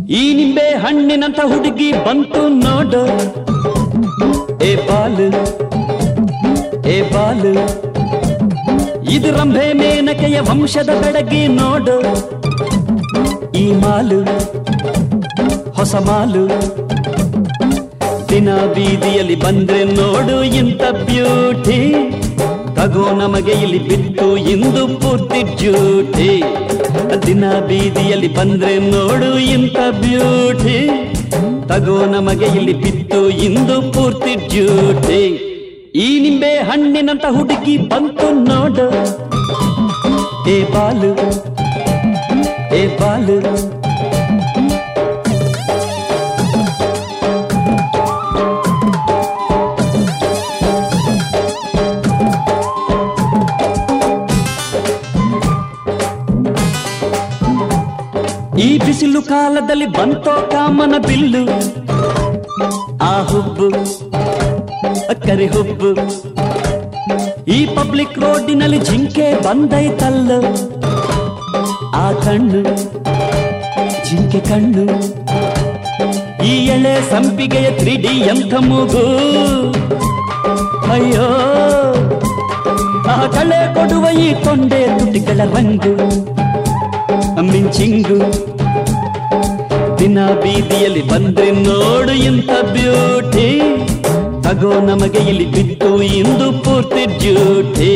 ಈ ನಿಂಬೆ ಹಣ್ಣಿನಂತ ಹುಡುಗಿ ಬಂತು ನೋಡು ಏ ಬಾಲು ಏ ಬಾಲು ಇದು ರಂಭೆ ಮೇನಕೆಯ ವಂಶದ ಬೆಡಗಿ ನೋಡು ಈ ಮಾಲು ಹೊಸ ಮಾಲು ದಿನ ಬೀದಿಯಲ್ಲಿ ಬಂದ್ರೆ ನೋಡು ಇಂಥ ಬ್ಯೂಟಿ ತಗೋ ನಮಗೆ ಇಲ್ಲಿ ಬಿತ್ತು ಇಂದು ಪೂರ್ತಿ ಡ್ಯೂಟಿ ದಿನ ಬೀದಿಯಲ್ಲಿ ಬಂದ್ರೆ ನೋಡು ಇಂಥ ಬ್ಯೂಟಿ ತಗೋ ನಮಗೆ ಇಲ್ಲಿ ಬಿತ್ತು ಇಂದು ಪೂರ್ತಿ ಡ್ಯೂಟಿ ಈ ನಿಂಬೆ ಹಣ್ಣಿನಂತ ಹುಡುಗಿ ಬಂತು ನೋಡು ಏ ಬಾಲು ಏ ಬಾಲು ಈ ಬಿಸಿಲು ಕಾಲದಲ್ಲಿ ಬಂತೋ ಕಾಮನ ಬಿಲ್ಲು ಆ ಹುಬ್ಬು ಕರಿ ಹುಬ್ಬು ಈ ಪಬ್ಲಿಕ್ ರೋಡಿನಲ್ಲಿ ಜಿಂಕೆ ಬಂದೈತಲ್ಲ ಆ ಕಣ್ಣು ಜಿಂಕೆ ಕಣ್ಣು ಈ ಎಳೆ ಸಂಪಿಗೆಯ ತ್ರಿಡಿ ಎಂಥ ಮೂಗು ಅಯ್ಯೋ ಆ ಕಳೆ ಕೊಡುವ ಈ ತೊಂಡೆ ತುಟಿಗಳ ರಂಗು ಮಿಂಚಿಂಗು ದಿನ ಬೀದಿಯಲ್ಲಿ ಬಂದ್ರೆ ನೋಡು ಇಂಥ ಬ್ಯೂಟಿ ತಗೋ ನಮಗೆ ಇಲ್ಲಿ ಬಿತ್ತು ಇಂದು ಪೂರ್ತಿ ಡ್ಯೂಟಿ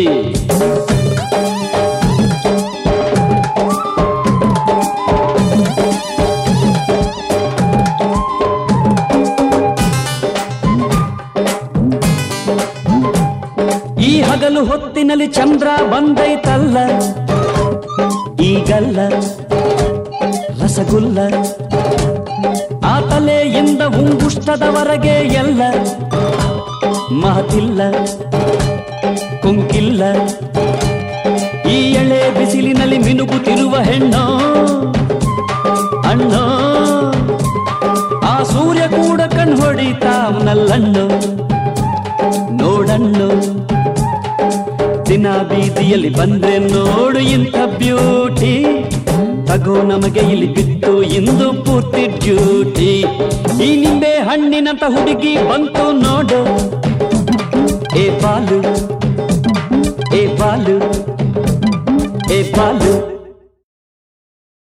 ಈ ಹಗಲು ಹೊತ್ತಿನಲ್ಲಿ ಚಂದ್ರ ಬಂದೈತಲ್ಲ ಈಗಲ್ಲ ರಸಗುಲ್ಲ ಆ ತಲೆಯಿಂದ ಮುಂಗುಷ್ಟದವರೆಗೆ ಎಲ್ಲ ಮಾತಿಲ್ಲ ಕುಂಕಿಲ್ಲ ಈ ಎಳೆ ಬಿಸಿಲಿನಲ್ಲಿ ಮಿನುಗುತ್ತಿರುವ ಹೆಣ್ಣು ಅಣ್ಣೋ ಆ ಸೂರ್ಯ ಕೂಡ ಕಣ್ ಹೊಡಿತಾವನಲ್ಲಣ್ಣು ನೋಡಣ್ಣು ದಿನ ಬೀದಿಯಲ್ಲಿ ಬಂದ್ರೆ ನೋಡು ಇಂಥ ಬ್ಯೂಟಿ ತಗೋ ನಮಗೆ ಇಲ್ಲಿ ಬಿತ್ತು ಇಂದು ಪೂರ್ತಿ ಡ್ಯೂಟಿ ಈ ನಿಂಬೆ ಹಣ್ಣಿನಂತ ಹುಡುಗಿ ಬಂತು ನೋಡು ಏ ಬಾಲು ಏ ಬಾಲು ಏ ಬಾಲು